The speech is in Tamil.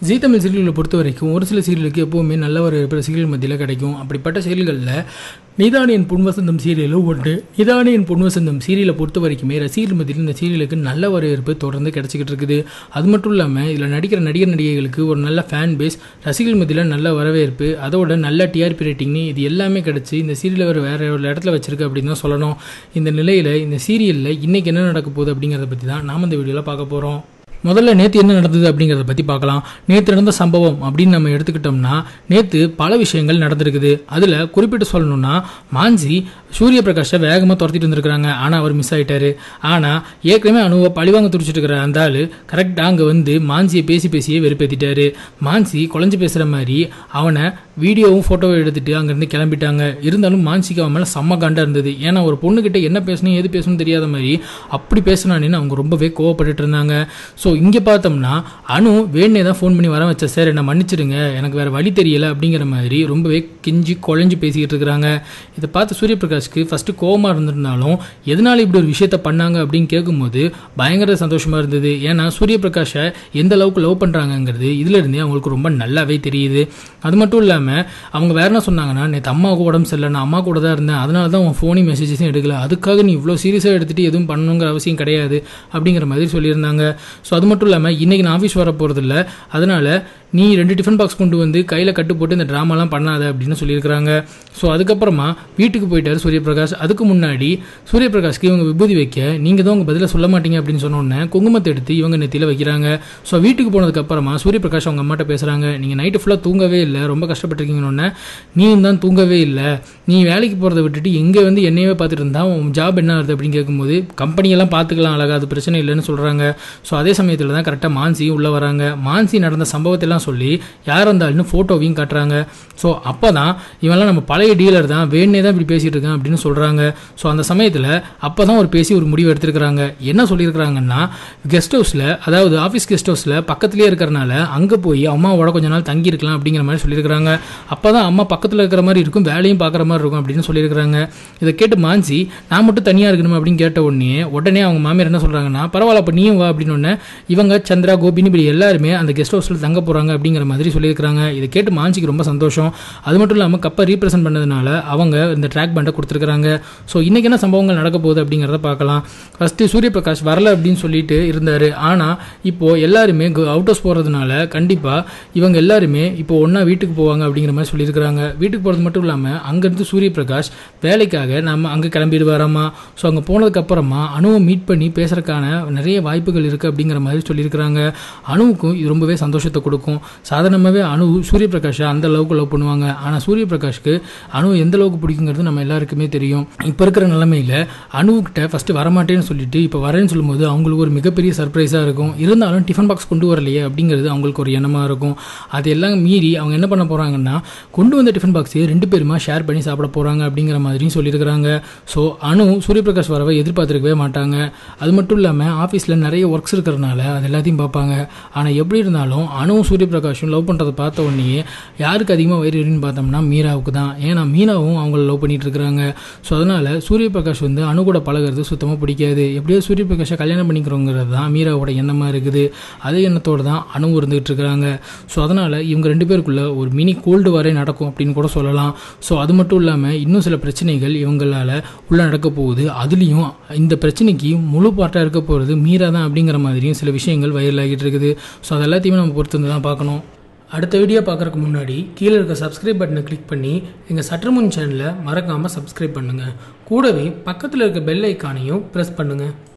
ஜீ தமிழ் சீரியல்களை பொறுத்த வரைக்கும் ஒரு சில சீரியலுக்கு எப்போவுமே நல்ல ஒரு சீரியல் மத்தியில் கிடைக்கும் அப்படிப்பட்ட சீரியல்களில் நிதானியன் பொன்வசந்தம் சீரியலும் ஒன்று நிதானியன் பொன்வசந்தம் சீரியலை பொறுத்த வரைக்குமே ரசிகர்கள் மத்தியில் இந்த சீரியலுக்கு நல்ல வரவேற்பு தொடர்ந்து கிடைச்சிக்கிட்டு இருக்குது அது மட்டும் இல்லாமல் இதில் நடிக்கிற நடிகர் நடிகைகளுக்கு ஒரு நல்ல ஃபேன் பேஸ் ரசிகர்கள் மத்தியில் நல்ல வரவேற்பு அதோட நல்ல டிஆர்பி ரேட்டிங்னு இது எல்லாமே கிடச்சி இந்த சீரியலை வேறு வேறு ஒரு இடத்துல வச்சிருக்கு அப்படின்னு தான் சொல்லணும் இந்த நிலையில் இந்த சீரியலில் இன்றைக்கி என்ன நடக்க போகுது அப்படிங்கிறத பற்றி தான் நாம் இந்த வீடியோவில் பார்க்க போகிறோம் முதல்ல நேற்று என்ன நடந்தது அப்படிங்கிறத பற்றி பார்க்கலாம் நேற்று நடந்த சம்பவம் அப்படின்னு நம்ம எடுத்துக்கிட்டோம்னா நேற்று பல விஷயங்கள் நடந்திருக்குது அதில் குறிப்பிட்டு சொல்லணும்னா மாஞ்சி சூரிய பிரகாஷை வேகமாக துரத்திட்டு வந்திருக்கிறாங்க ஆனால் அவர் மிஸ் ஆயிட்டாரு ஆனால் ஏற்கனவே அணுவை பழிவாங்க துடிச்சிட்டு இருக்கிற அந்த ஆள் கரெக்டாக அங்கே வந்து மாஞ்சியை பேசி பேசியே வெறுப்பேற்றிட்டாரு மாஞ்சி குழஞ்சி பேசுகிற மாதிரி அவனை வீடியோவும் ஃபோட்டோவும் எடுத்துட்டு அங்கேருந்து கிளம்பிட்டாங்க இருந்தாலும் மான்சிக்கு அவன் மேலே செம்ம காண்டா இருந்தது ஏன்னா ஒரு பொண்ணுக்கிட்ட என்ன பேசணும் எது பேசணும் தெரியாத மாதிரி அப்படி பேசினானேன்னு அவங்க ரொம்பவே கோவப்பட்டுட்டு இருந்தாங்க ஸோ இங்கே பார்த்தோம்னா அனு வேணே தான் ஃபோன் பண்ணி வர வச்ச சார் என்னை மன்னிச்சிடுங்க எனக்கு வேறு வழி தெரியல அப்படிங்கிற மாதிரி ரொம்பவே கெஞ்சி குழஞ்சி பேசிக்கிட்டு இருக்கிறாங்க இதை பார்த்து சூரியபிரகாஷ்க்கு ஃபஸ்ட்டு கோவமாக இருந்திருந்தாலும் எதனால இப்படி ஒரு விஷயத்த பண்ணாங்க அப்படின்னு கேட்கும்போது பயங்கர சந்தோஷமாக இருந்தது ஏன்னா சூரியபிரகாஷை எந்த அளவுக்கு லவ் பண்ணுறாங்கங்கிறது இதுலேருந்தே அவங்களுக்கு ரொம்ப நல்லாவே தெரியுது அது மட்டும் இல்லாமல் அவங்க வேற என்ன சொன்னாங்கன்னா நேற்று அம்மாவுக்கு உடம்பு சரியில்லை நான் அம்மா கூட தான் இருந்தேன் அதனால தான் உன் ஃபோனி மெசேஜஸும் எடுக்கல அதுக்காக நீ இவ்வளோ சீரியஸாக எடுத்துகிட்டு எதுவும் பண்ணணுங்கிற அவசியம் கிடையாது அப்படிங்கிற மாதிரி சொல்லியிருந்தாங்க ஸோ அது மட்டும் இல்லாமல் இன்றைக்கி நான் ஆஃபீஸ் வர போகிறதில்ல அதனால் நீ ரெண்டு டிஃபன் பாக்ஸ் கொண்டு வந்து கையில் கட்டு போட்டு இந்த ட்ராமாலாம் பண்ணாத அப்படின்னு சொல்லியிருக்கிறாங்க ஸோ அதுக்கப்புறமா வீட்டுக்கு போயிட்டார் சூரியபிரகாஷ் அதுக்கு முன்னாடி சூரியபிரகாஷ்க்கு இவங்க விபூதி வைக்க நீங்கள் தான் உங்கள் பதிலை சொல்ல மாட்டீங்க அப்படின்னு சொன்னோன்னே குங்குமத்தை எடுத்து இவங்க நெத்தியில் வைக்கிறாங்க ஸோ வீட்டுக்கு போனதுக்கப்புறமா சூரியபிரகாஷ் அவங்க அம்மாட்ட பேசுகிறாங்க நீங்கள் நைட்டு ஃபுல்லாக தூங்கவே இல்லை ரொம்ப கஷ்டப்பட்டிருக்கீங்கன்னு நீயும் தான் தூங்கவே இல்லை நீ வேலைக்கு போகிறத விட்டுட்டு எங்கே வந்து என்னையவே பார்த்துட்டு இருந்தா உன் ஜாப் என்ன வருது அப்படின்னு கேட்கும்போது கம்பெனியெல்லாம் பார்த்துக்கலாம் அழகா அது பிரச்சனை இல்லைன்னு சொல்கிறாங்க ஸோ அதே சமயத்தில் தான் கரெக்டாக மான்சியும் உள்ளே வராங்க மான்சி நடந்த சம்பவத்தெல்லாம் சொல்லி யார் இருந்தாலும் ஃபோட்டோவையும் காட்டுறாங்க ஸோ அப்போ தான் இவெல்லாம் நம்ம பழைய டீலர் தான் வேணே தான் இப்படி பேசிகிட்டு இருக்கேன் அப்படின்னு சொல்கிறாங்க ஸோ அந்த சமயத்தில் அப்போ தான் ஒரு பேசி ஒரு முடிவு எடுத்திருக்கிறாங்க என்ன சொல்லியிருக்கிறாங்கன்னா கெஸ்ட் ஹவுஸில் அதாவது ஆஃபீஸ் கெஸ்ட் ஹவுஸில் பக்கத்துலேயே இருக்கிறனால அங்கே போய் அம்மாவோட கொஞ்ச நாள் தங்கியிருக்கலாம் அப்படிங்கிற மாதிரி சொல்லியிருக்கிறாங்க அப்போ தான் அம்மா பக்கத்தில் இருக்கிற மாதிரி இருக்கும் வேலையும் பார்க்குற மாதிரி இருக்கும் அப்படின்னு சொல்லியிருக்கிறாங்க இதை கேட்டு மாஞ்சி நான் மட்டும் தனியாக இருக்கணும் அப்படின்னு கேட்ட உடனே உடனே அவங்க மாமியார் என்ன சொல்கிறாங்கன்னா பரவாயில்ல அப்போ நீயும் வா அப்படின்னு ஒன்று இவங்க சந்திரா கோபின்னு இப்படி எல்லாருமே அந்த கெஸ்ட் ஹவுஸில் தங்க போகிறாங்க அப்படிங்கிற மாதிரி சொல்லியிருக்கிறாங்க இதை கேட்டு மாஞ்சிக்கு ரொம்ப சந்தோஷம் அது மட்டும் இல்லாமல் கப்பை ரீப்ரசென்ட் பண்ணதுனால அவங்க இந்த ட்ராக் பேண்டை கொடுத்துருக்காங்க ஸோ இன்றைக்கி என்ன சம்பவங்கள் நடக்க போகுது அப்படிங்கிறத பார்க்கலாம் ஃபஸ்ட்டு சூரியபிரகாஷ் வரல அப்படின்னு சொல்லிட்டு இருந்தார் ஆனால் இப்போது எல்லாருமே அவுட் ஹவுஸ் போகிறதுனால கண்டிப்பாக இவங்க எல்லாருமே இப்போ ஒன்றா வீட்டுக்கு போவாங்க அப்படிங்கிற மாதிரி சொல்லியிருக்கிறாங்க வீட்டுக்கு போகிறது மட்டும் இல்லாமல் அங்கேருந்து சூரியபிரகாஷ் வேலைக்காக நம்ம அங்கே கிளம்பிடுவாராமா ஸோ அங்கே போனதுக்கப்புறமா அணுவை மீட் பண்ணி பேசுகிறதுக்கான நிறைய வாய்ப்புகள் இருக்குது அப்படிங்கிற மாதிரி சொல்லியிருக்கிறாங்க அணுவுக்கும் இது ரொம்பவே சந்தோஷத்தை கொடுக்கும் சாதாரணமாகவே அணு சூரியபிரகாஷை அந்த அளவுக்கு லவ் பண்ணுவாங்க ஆனால் சூரியபிரகாஷ்க்கு அணு எந்த அளவுக்கு பிடிக்குங்கிறது நம்ம எல்லாருக்குமே தெரியும் இப்போ இருக்கிற நிலமையில் அணுக்கிட்ட ஃபஸ்ட்டு வரமாட்டேன்னு சொல்லிட்டு இப்போ வரேன்னு சொல்லும்போது அவங்களுக்கு ஒரு மிகப்பெரிய சர்ப்ரைஸாக இருக்கும் இருந்தாலும் டிஃபன் பாக்ஸ் கொண்டு வரலையே அப்படிங்கிறது அவங்களுக்கு ஒரு எண்ணமாக இருக்கும் அது எல்லாம் மீறி அவங்க என்ன பண்ண போகிறாங்கன்னா கொண்டு வந்த டிஃபன் பாக்ஸையே ரெண்டு பேருமா ஷேர் பண்ணி சாப்பிட போகிறாங்க அப்படிங்கிற மாதிரியும் சொல்லியிருக்கிறாங்க ஸோ அணு சூரியபிரகாஷ் வரவை எதிர்பார்த்துருக்கவே மாட்டாங்க அது மட்டும் இல்லாமல் ஆஃபீஸில் நிறைய ஒர்க்ஸ் இருக்கிறனால அது எல்லாத்தையும் பார்ப்பாங்க ஆனால் எப்படி இருந்தாலும் அணுவும் சூரியபிரகாஷும் லவ் பண்ணுறதை பார்த்த உடனே யாருக்கு அதிகமாக வயிறு எரின்னு பார்த்தோம்னா மீராவுக்கு தான் ஏன்னா மீனாவும் அவங்கள லவ் பண்ணிட்டு இருக்கிறாங்க ஸோ அதனால் சூரியபிரகாஷ் வந்து அணு கூட பழகிறது சுத்தமாக பிடிக்காது எப்படியோ சூரியபிரகாஷை கல்யாணம் பண்ணிக்கிறோங்கிறது தான் மீராவோட எண்ணமாக இருக்குது அதே எண்ணத்தோடு தான் அணு இருந்துகிட்டு இருக்கிறாங்க ஸோ அதனால் இவங்க ரெண்டு பேருக்குள்ள ஒரு மினி கோல்டு வரை நடக்கும் அப்படின்னு கூட சொல்லலாம் ஸோ அது மட்டும் இல்லாமல் இன்னும் சில பிரச்சனைகள் இவங்களால் உள்ள நடக்க போகுது அதுலேயும் இந்த பிரச்சனைக்கு முழு பாட்டாக இருக்க போகிறது மீரா தான் அப்படிங்கிற மாதிரியும் சில விஷயங்கள் வைரல் ஆகிட்டு இருக்குது ஸோ அது எல்லாத்தையுமே நம்ம பொறுத்து தான் பார்க்கணும் அடுத்த வீடியோ பார்க்குறதுக்கு முன்னாடி கீழே இருக்க சப்ஸ்கிரைப் பட்டனை கிளிக் பண்ணி எங்கள் சற்றுமுன் சேனலை மறக்காமல் சப்ஸ்கிரைப் பண்ணுங்கள் கூடவே பக்கத்தில் இருக்க பெல் ஐக்கானையும் ப்ரெஸ் பண்ணுங்கள்